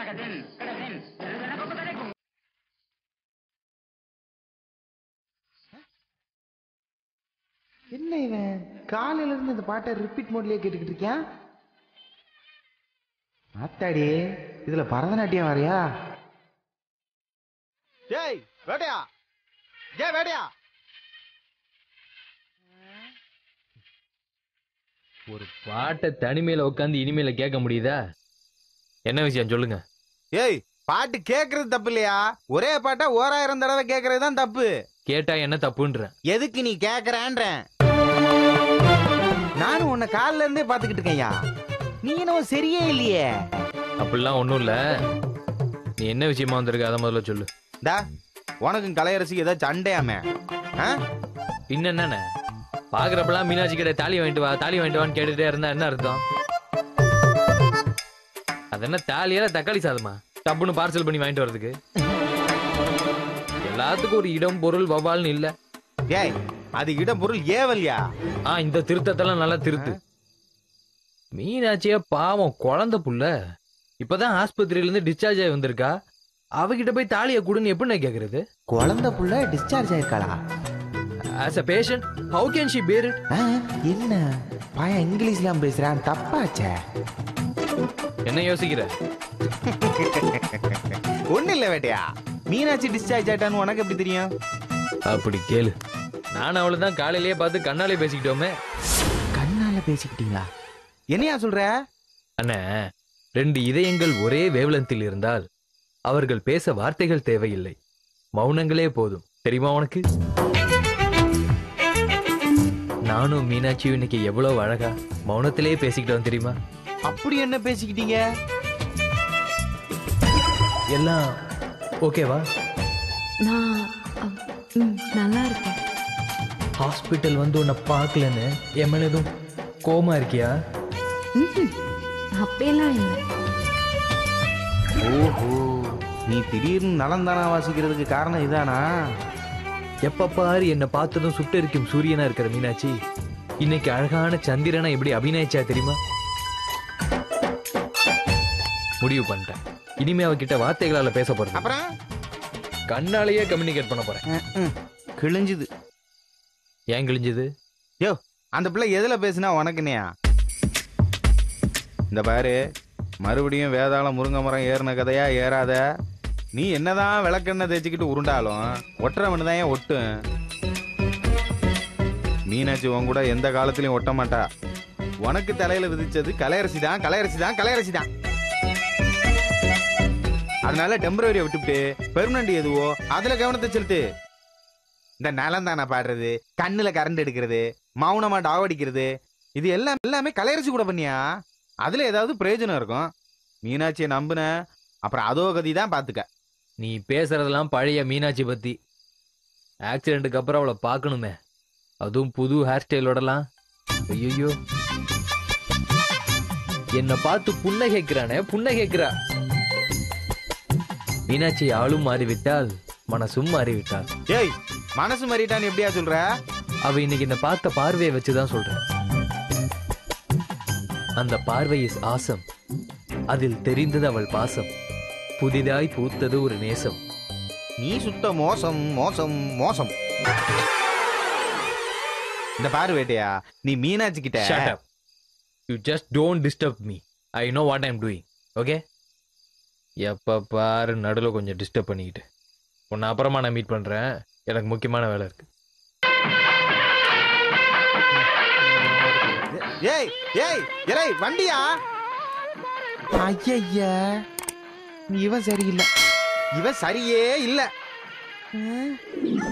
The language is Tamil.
என்ன இவன் காலையில இருந்து இந்த பாட்டை ரிப்பீட் மோட்லயே கேட்டுக்கிட்டு இருக்கியான் ஆத்தாடி இதுல பரதநாட்டியம் வரையா ஏய் வேட்டையா ஏ வேட்டையா ஒரு பாட்டை தனிமையில உட்காந்து இனிமேல கேட்க முடியுதா என்ன விஷயம் சொல்லுங்க ஏய் பாட்டு கேக்குறது தப்பு இல்லையா ஒரே பாட்டை ஓராயிரம் தடவை கேக்குறது தான் தப்பு கேட்டா என்ன தப்புன்றேன் எதுக்கு நீ கேக்குறேன்றேன் நானும் உன்னை காலில இருந்தே பாத்துக்கிட்டு இருக்கேன்யா நீ என்னவோ சரியே இல்லையே அப்படிலாம் ஒண்ணும் இல்ல நீ என்ன விஷயமா வந்திருக்க அதை முதல்ல சொல்லு டா உனக்கும் கலையரசிக்கு ஏதாவது சண்டையாமே ஆ? பின்ன என்னண்ணே பாக்குறப்பெல்லாம் மீனாட்சி கிட்ட தாலி வாங்கிட்டு வா தாலி வாங்கிட்டு வான்னு கேட்டுட்டே இருந்தா என்ன அர்த்தம் அது என்ன தாலியால தக்காளி சாதமா டப்புன்னு பார்சல் பண்ணி வாங்கிட்டு வர்றதுக்கு எல்லாத்துக்கும் ஒரு இடம் பொருள் வவால்னு இல்ல ஏய் அது இடம் பொருள் ஏவல்யா ஆ இந்த திருத்தத்தெல்லாம் நல்லா திருத்து மீனாட்சியா பாவம் குழந்தை புள்ள இப்பதான் ஆஸ்பத்திரியில இருந்து டிஸ்சார்ஜ் ஆகி வந்திருக்கா அவகிட்ட போய் தாலியை கொடுன்னு எப்படி நான் கேக்குறது குழந்தை புள்ள டிஸ்சார்ஜ் ஆயிருக்காளா as a patient how can she bear it ஆ, என்ன பையன் இங்கிலீஷ்லாம் பேசுறான் தப்பாச்சே என்ன யோசிக்கிற ஒண்ணு இல்ல வேட்டையா மீனாட்சி டிஸ்சார்ஜ் ஆயிட்டான்னு உனக்கு எப்படி தெரியும் அப்படி கேளு நான் அவளை தான் காலையிலேயே பார்த்து கண்ணாலே பேசிக்கிட்டோமே கண்ணால பேசிக்கிட்டீங்களா என்னையா சொல்ற அண்ணே ரெண்டு இதயங்கள் ஒரே வேவலத்தில் இருந்தால் அவர்கள் பேச வார்த்தைகள் தேவையில்லை மௌனங்களே போதும் தெரியுமா உனக்கு நானும் மீனாட்சியும் இன்னைக்கு எவ்வளவு அழகா மௌனத்திலே பேசிக்கிட்டோம் தெரியுமா அப்படி என்ன பேசிக்கிட்டீங்க எல்லாம் ஓகேவா நான் அம், ம், நல்லா இருக்கேன் ஹாஸ்பிட்டல் வந்து உன்னை பார்க்கலன்னு என் மேல எதுவும் கோமா இருக்கியா ம்ஹும். அப்படியெல்லாம் இல்லை ஓஹோ நீ திடீர்னு நலந்தானா வாசிக்கிறதுக்கு காரணம் இதானா எப்ப பாரு என்னை பார்த்ததும் சுட்டெரிக்கும் சூரியனா இருக்கிற மீனாட்சி இன்னைக்கு அழகான சந்திரனா எப்படி அபிநயிச்சா தெரியுமா முடிவு பண்ணிட்டேன் இனிமே அவகிட்ட வார்த்தைகளால பேச போறேன் அப்புறம் கண்ணாலேயே கம்யூனிகேட் பண்ண போறேன் அஹ், அஹ், கிழிஞ்சுது ஏன் கிழிஞ்சது யோ அந்த பிள்ளை எதுல பேசுனா உனக்குனையா இந்த பாரு மறுபடியும் வேதாளம் முருங்கை மரம் ஏறின கதையா ஏறாத நீ என்னதான் விளக்கெண்ணெய் தேய்ச்சிக்கிட்டு உருண்டாலும் ஒட்டுறவனு தான் ஏன் ஒட்டும் மீனாட்சி உன் கூட எந்த காலத்திலயும் ஒட்ட மாட்டா உனக்கு தலையில விதிச்சது கலையரசி தான் கலையரசி தான் கலையரசி தான் அதனால டெம்பரவரியை விட்டுவிட்டு பெர்மனண்ட் எதுவோ அதுல கவனத்தை செலுத்து இந்த நலம் தானே பாடுறது கண்ணுல கரண்ட் எடுக்கிறது மௌனமா டாவடிக்கிறது இது எல்லாம் எல்லாமே கலையரசி கூட பண்ணியா அதுல ஏதாவது பிரயோஜனம் இருக்கும் மீனாட்சியை நம்புன அப்புறம் அதோ கதி தான் பாத்துக்க நீ பேசுறதெல்லாம் பழைய மீனாட்சி பத்தி ஆக்சிடென்ட்டுக்கு அப்புறம் அவளை பார்க்கணுமே அதுவும் புது ஹேர் ஸ்டைலோடலாம் ஐயோ என்னை பார்த்து புன்னகைக்கிறானே புன்னகைக்கிறா மீனாட்சி ஆளும் மாறிவிட்டால் மனசும் மாறிவிட்டாள் ஏய் மனசு மாறிட்டான்னு எப்படியா சொல்ற அவ இன்னைக்கு இந்த பார்த்த பார்வையை வச்சுதான் சொல்றேன் அந்த பார்வை இஸ் ஆசம் அதில் தெரிந்தது அவள் பாசம் புதிதாய் பூத்தது ஒரு நேசம் நீ சுத்த மோசம் மோசம் மோசம் இந்த பாரு வேட்டையா நீ மீனாட்சி கிட்ட Shut up. You just don't disturb me. I know what I'm doing. Okay? எப்ப பாரு நடுவில் கொஞ்சம் டிஸ்டர்ப் பண்ணிக்கிட்டு உன்னை அப்புறமா நான் மீட் பண்றேன் எனக்கு முக்கியமான வேலை இருக்கு ஏய் ஏய் ஏய் வண்டியா ஐயா இவன் சரியில்லை இவன் சரியே இல்ல ஆ,